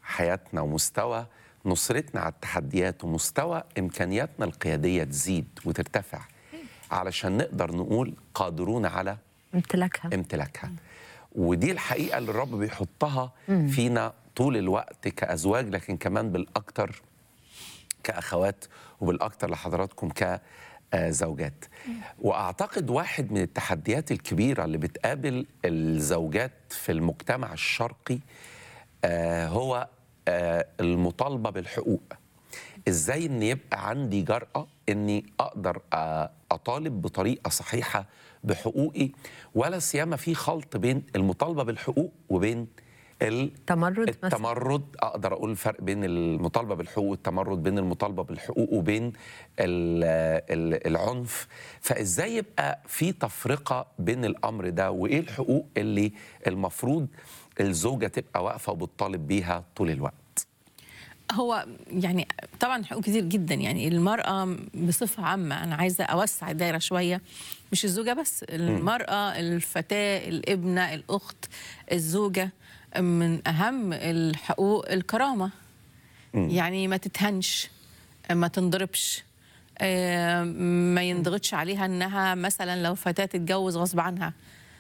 حياتنا ومستوى نصرتنا على التحديات ومستوى امكانياتنا القياديه تزيد وترتفع علشان نقدر نقول قادرون على امتلاكها امتلاكها ودي الحقيقه اللي الرب بيحطها فينا طول الوقت كازواج لكن كمان بالاكتر كاخوات وبالاكتر لحضراتكم كزوجات واعتقد واحد من التحديات الكبيره اللي بتقابل الزوجات في المجتمع الشرقي آه، هو آه، المطالبه بالحقوق ازاي ان يبقى عندي جرأة اني اقدر آه، اطالب بطريقه صحيحه بحقوقي ولا سيما في خلط بين المطالبه بالحقوق وبين ال تمرد مثلا التمرد اقدر اقول الفرق بين المطالبه بالحقوق والتمرد بين المطالبه بالحقوق وبين ال ال العنف فازاي يبقى في تفرقه بين الامر ده وايه الحقوق اللي المفروض الزوجه تبقى واقفه وبتطالب بيها طول الوقت هو يعني طبعا حقوق كتير جدا يعني المرأة بصفة عامة أنا عايزة أوسع الدايرة شوية مش الزوجة بس المرأة الفتاة الابنة الأخت الزوجة من أهم الحقوق الكرامة يعني ما تتهنش ما تنضربش آه، ما ينضغطش عليها انها مثلا لو فتاه تتجوز غصب عنها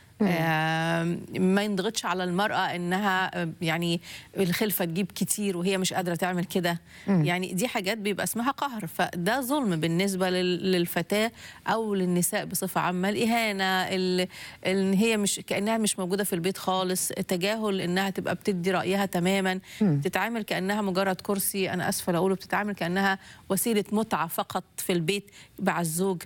آه، ما ينضغطش على المرأة إنها آه، يعني الخلفة تجيب كتير وهي مش قادرة تعمل كده يعني دي حاجات بيبقى اسمها قهر فده ظلم بالنسبة لل- للفتاة أو للنساء بصفة عامة الإهانة ال- إن هي مش كأنها مش موجودة في البيت خالص تجاهل إنها تبقى بتدي رأيها تماما تتعامل كأنها مجرد كرسي أنا أسفة أقوله بتتعامل كأنها وسيلة متعة فقط في البيت مع الزوج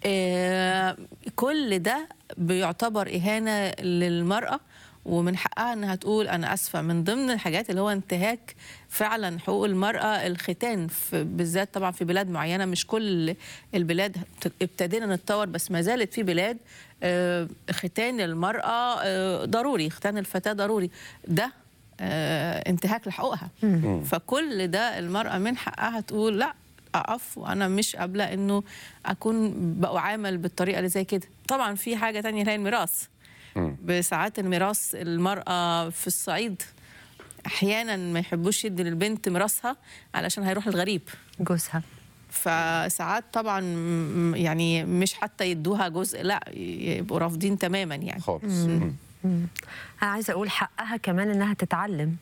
آه، كل ده بيعتبر إهانة للمرأة ومن حقها انها تقول انا اسفه من ضمن الحاجات اللي هو انتهاك فعلا حقوق المراه الختان في بالذات طبعا في بلاد معينه مش كل البلاد ابتدينا نتطور بس ما زالت في بلاد آه، ختان المراه آه، ضروري ختان الفتاه ضروري ده آه، انتهاك لحقوقها فكل ده المراه من حقها تقول لا اقف وانا مش قابله انه اكون بعامل بالطريقه اللي زي كده طبعا في حاجه تانية اللي هي الميراث بساعات الميراث المراه في الصعيد احيانا ما يحبوش يدي للبنت ميراثها علشان هيروح الغريب جوزها فساعات طبعا م- يعني مش حتى يدوها جزء لا يبقوا رافضين تماما يعني خالص مم. انا عايزه اقول حقها كمان انها تتعلم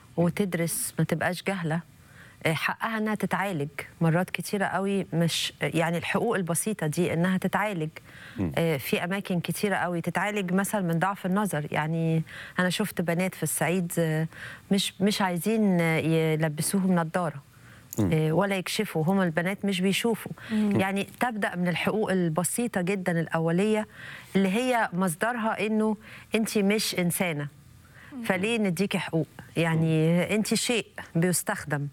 وتدرس ما تبقاش جاهله آه، حقها انها تتعالج مرات كتيره قوي مش يعني الحقوق البسيطه دي انها تتعالج آه، في اماكن كتيره قوي تتعالج مثلا من ضعف النظر يعني انا شفت بنات في الصعيد آه، مش مش عايزين آه، يلبسوهم نظاره آه، ولا يكشفوا هم البنات مش بيشوفوا يعني تبدا من الحقوق البسيطه جدا الاوليه اللي هي مصدرها انه انت مش انسانه فليه نديكي حقوق يعني انت شيء بيستخدم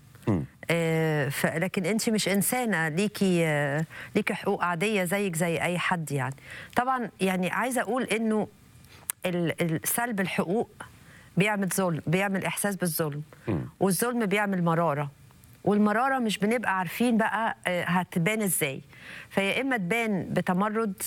آه، ف- لكن انت مش انسانه ليكي آه، ليكي حقوق عاديه زيك زي اي حد يعني طبعا يعني عايزه اقول انه ال- ال- سلب الحقوق بيعمل ظلم بيعمل احساس بالظلم والظلم بيعمل مراره والمراره مش بنبقى عارفين بقى آه، هتبان ازاي فيا اما تبان بتمرد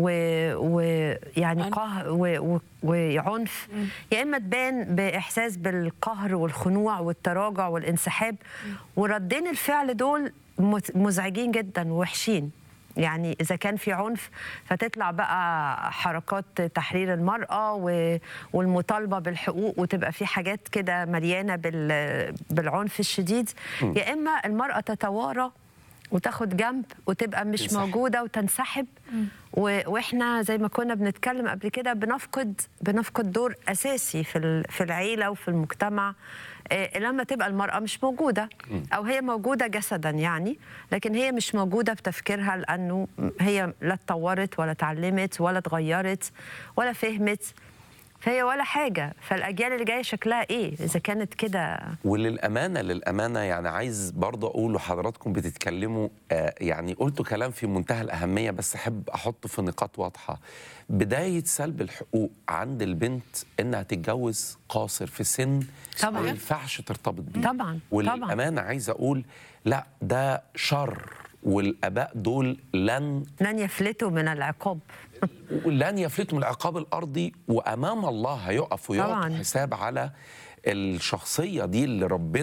ويعني عنف. قهر و- و- وعنف يا اما تبان باحساس بالقهر والخنوع والتراجع والانسحاب وردين الفعل دول مت- مزعجين جدا ووحشين يعني اذا كان في عنف فتطلع بقى حركات تحرير المراه و- والمطالبه بالحقوق وتبقى في حاجات كده مليانه بال- بالعنف الشديد يا اما المراه تتوارى وتاخد جنب وتبقى مش تنسحب. موجوده وتنسحب و... واحنا زي ما كنا بنتكلم قبل كده بنفقد بنفقد دور اساسي في ال... في العيله وفي المجتمع آه، لما تبقى المراه مش موجوده او هي موجوده جسدا يعني لكن هي مش موجوده بتفكيرها لانه هي لا اتطورت ولا اتعلمت ولا اتغيرت ولا فهمت فهي ولا حاجه فالاجيال اللي جايه شكلها ايه اذا كانت كده وللامانه للامانه يعني عايز برضه اقول لحضراتكم بتتكلموا آه يعني قلتوا كلام في منتهى الاهميه بس احب احطه في نقاط واضحه بدايه سلب الحقوق عند البنت انها تتجوز قاصر في سن طبعاً. ما ينفعش ترتبط بيه طبعاً، طبعاً. وللامانه عايز اقول لا ده شر والاباء دول لن لن يفلتوا من العقاب لن يفلتوا من العقاب الارضي وامام الله هيقف ويعطوا طبعاً. حساب على الشخصيه دي اللي ربنا